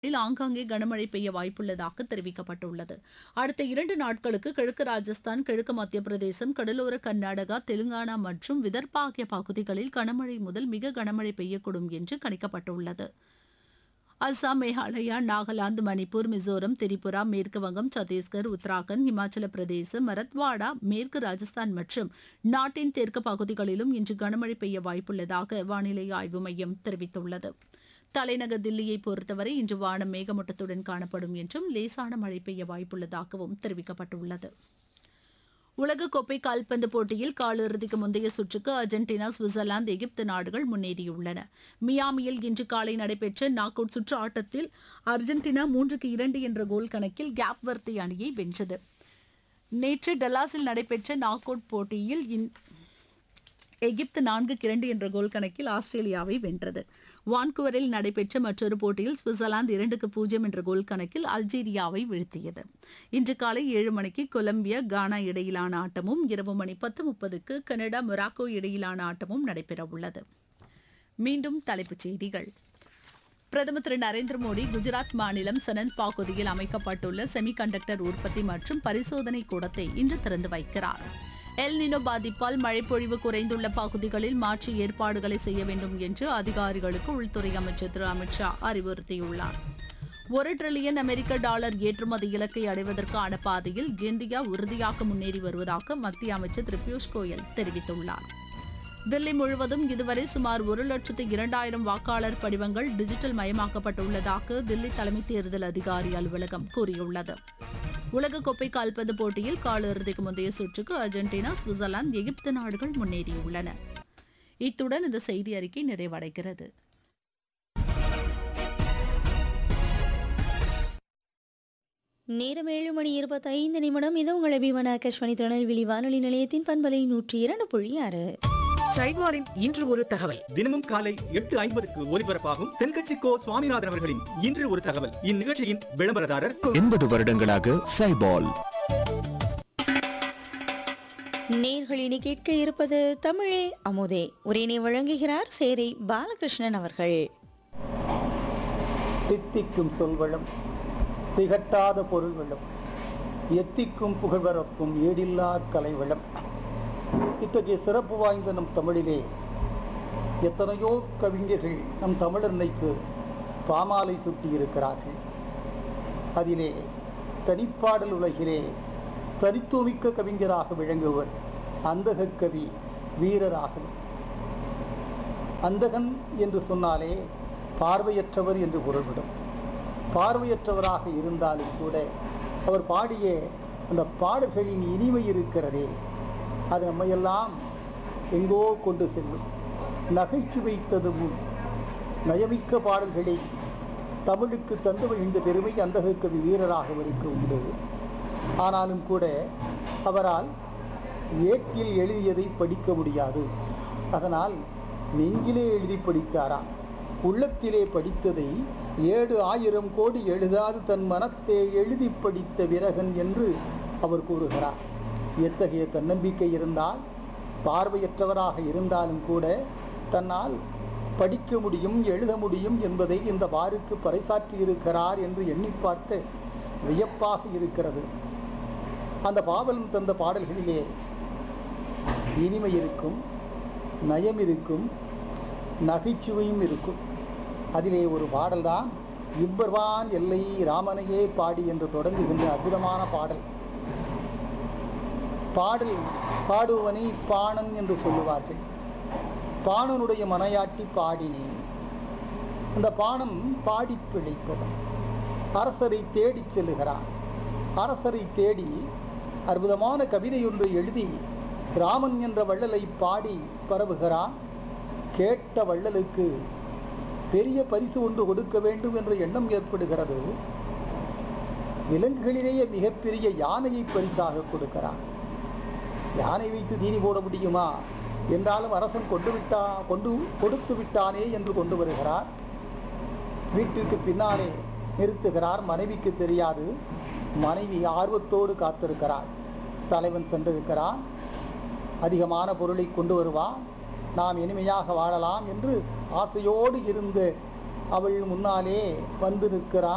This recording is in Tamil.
இல் ஆங்காங்கே கனமழை பெய்ய வாய்ப்புள்ளதாக தெரிவிக்கப்பட்டுள்ளது அடுத்த இரண்டு நாட்களுக்கு கிழக்கு ராஜஸ்தான் கிழக்கு மத்திய பிரதேசம் கடலோர கர்நாடகா தெலுங்கானா மற்றும் விதர்பா ஆகிய பகுதிகளில் கனமழை முதல் மிக கனமழை பெய்யக்கூடும் என்று கணிக்கப்பட்டுள்ளது அஸ்ஸாம் மேகாலயா நாகாலாந்து மணிப்பூர் மிசோரம் திரிபுரா மேற்கு வங்கம் சத்தீஸ்கர் உத்தராகண்ட் இமாச்சல பிரதேசம் மரத்வாடா மேற்கு ராஜஸ்தான் மற்றும் நாட்டின் தெற்கு பகுதிகளிலும் இன்று கனமழை பெய்ய வாய்ப்புள்ளதாக வானிலை ஆய்வு மையம் தெரிவித்துள்ளது தலைநகர் தில்லியை பொறுத்தவரை இன்று வானம் மேகமூட்டத்துடன் காணப்படும் என்றும் லேசான மழை பெய்ய வாய்ப்புள்ளதாகவும் தெரிவிக்கப்பட்டுள்ளது உலகக்கோப்பை கால்பந்து போட்டியில் காலிறுதிக்கு முந்தைய சுற்றுக்கு அர்ஜென்டினா சுவிட்சர்லாந்து எகிப்து நாடுகள் முன்னேறியுள்ளன மியாமியில் இன்று காலை நடைபெற்ற நாக் அவுட் சுற்று ஆட்டத்தில் அர்ஜென்டினா மூன்றுக்கு இரண்டு என்ற கோல் கணக்கில் கேப் வர்த்தி அணியை வென்றது நேற்று டல்லாஸில் நடைபெற்ற நாக் அவுட் போட்டியில் இன்- எகிப்து நான்குக்கு இரண்டு என்ற கோல் கணக்கில் ஆஸ்திரேலியாவை வென்றது வான்குவரில் நடைபெற்ற மற்றொரு போட்டியில் சுவிட்சர்லாந்து இரண்டுக்கு பூஜ்ஜியம் என்ற கோல் கணக்கில் அல்ஜீரியாவை வீழ்த்தியது இன்று காலை ஏழு மணிக்கு கொலம்பியா கானா இடையிலான ஆட்டமும் இரவு மணி பத்து முப்பதுக்கு கனடா மொராக்கோ இடையிலான ஆட்டமும் நடைபெறவுள்ளது மீண்டும் தலைப்புச் செய்திகள் பிரதமர் திரு நரேந்திர மோடி குஜராத் மாநிலம் சனந்த் பகுதியில் அமைக்கப்பட்டுள்ள செமிகண்டக்டர் உற்பத்தி மற்றும் பரிசோதனை கூடத்தை இன்று திறந்து வைக்கிறார் எல் நினோ பாதிப்பால் மழைப்பொழிவு குறைந்துள்ள பகுதிகளில் மாற்று ஏற்பாடுகளை செய்ய வேண்டும் என்று அதிகாரிகளுக்கு உள்துறை அமைச்சர் திரு அமித்ஷா அறிவுறுத்தியுள்ளார் ஒரு டிரில்லியன் அமெரிக்க டாலர் ஏற்றுமதி இலக்கை அடைவதற்கான பாதையில் இந்தியா உறுதியாக முன்னேறி வருவதாக மத்திய அமைச்சர் திரு பியூஷ் கோயல் தெரிவித்துள்ளார் தில்லி முழுவதும் இதுவரை சுமார் ஒரு லட்சத்து இரண்டாயிரம் வாக்காளர் படிவங்கள் டிஜிட்டல் மயமாக்கப்பட்டுள்ளதாக தில்லி தலைமை தேர்தல் அதிகாரி அலுவலகம் கூறியுள்ளது உலகக்கோப்பை கால்பந்து போட்டியில் காலிறுதிக்கு முந்தைய சுற்றுக்கு அர்ஜென்டினா சுவிட்சர்லாந்து எகிப்து நாடுகள் முன்னேறியுள்ளன இத்துடன் இந்த செய்தி அறிக்கை நிறைவடைகிறது நேரம் ஏழு மணி இருபத்தைந்து நிமிடம் இது உங்கள் அபிமான ஆகாஷ்வாணி திருநெல்வேலி வானொலி நிலையத்தின் பண்பலை நூற்றி இரண்டு புள்ளி ஆறு சைட்வாரின் இன்று ஒரு தகவல் தினமும் காலை எட்டு ஐம்பதுக்கு ஒலிபரப்பாகும் தென்கட்சி கோ சுவாமிநாதன் அவர்களின் இன்று ஒரு தகவல் இந்நிகழ்ச்சியின் விளம்பரதாரர் எண்பது வருடங்களாக சைபால் நேர்களினி கேட்க இருப்பது தமிழே அமுதே உரையினை வழங்குகிறார் சேரை பாலகிருஷ்ணன் அவர்கள் தித்திக்கும் சொல்வளம் திகட்டாத பொருள் வளம் எத்திக்கும் புகழ்வரப்பும் ஏடில்லா கலை வளம் இத்தகைய சிறப்பு வாய்ந்த நம் தமிழிலே எத்தனையோ கவிஞர்கள் நம் தமிழன்னைக்கு பாமாலை சுட்டி இருக்கிறார்கள் அதிலே தனிப்பாடல் உலகிலே தனித்துவமிக்க கவிஞராக விளங்குவர் அந்தக கவி வீரராகவன் அந்தகன் என்று சொன்னாலே பார்வையற்றவர் என்று பொருள்விடும் பார்வையற்றவராக இருந்தாலும் கூட அவர் பாடிய அந்த பாடல்களின் இனிமை இருக்கிறதே அது நம்மையெல்லாம் எங்கோ கொண்டு செல்லும் நகைச்சுவை ததுவும் நயமிக்க பாடல்களை தமிழுக்கு தந்து மகிழ்ந்த பெருமை அந்தக கவி வீரராகவருக்கு உண்டு ஆனாலும் கூட அவரால் ஏட்டில் எழுதியதை படிக்க முடியாது அதனால் நெஞ்சிலே எழுதி படித்தாராம் உள்ளத்திலே படித்ததை ஏழு ஆயிரம் கோடி எழுதாது தன் மனத்தே எழுதி படித்த விரகன் என்று அவர் கூறுகிறார் எத்தகைய தன்னம்பிக்கை இருந்தால் பார்வையற்றவராக இருந்தாலும் கூட தன்னால் படிக்க முடியும் எழுத முடியும் என்பதை இந்த வாருக்கு பறைசாற்றி இருக்கிறார் என்று எண்ணி பார்க்க வியப்பாக இருக்கிறது அந்த பாவலன் தந்த பாடல்களிலே இனிமை இருக்கும் நயம் இருக்கும் நகைச்சுவையும் இருக்கும் அதிலே ஒரு பாடல்தான் இவ்வர்வான் எல்லை ராமனையே பாடி என்று தொடங்குகின்ற அற்புதமான பாடல் பாடல் பாடுவனை பாணன் என்று சொல்லுவார்கள் பாணனுடைய மனையாட்டி பாடினே அந்த பாணன் பாடி பிழைப்பவன் அரசரை தேடிச் செல்லுகிறான் அரசரை தேடி அற்புதமான கவிதை ஒன்றை எழுதி ராமன் என்ற வள்ளலை பாடி பரவுகிறான் கேட்ட வள்ளலுக்கு பெரிய பரிசு ஒன்று கொடுக்க வேண்டும் என்ற எண்ணம் ஏற்படுகிறது விலங்குகளிலேயே மிகப்பெரிய யானையை பரிசாக கொடுக்கிறார் யானை வைத்து தீனி போட முடியுமா என்றாலும் அரசன் கொண்டு விட்டா கொண்டு கொடுத்து விட்டானே என்று கொண்டு வருகிறார் வீட்டிற்கு பின்னாலே நிறுத்துகிறார் மனைவிக்கு தெரியாது மனைவி ஆர்வத்தோடு காத்திருக்கிறார் தலைவன் சென்றிருக்கிறான் அதிகமான பொருளை கொண்டு வருவான் நாம் இனிமையாக வாழலாம் என்று ஆசையோடு இருந்த அவள் முன்னாலே வந்து நிற்கிறான்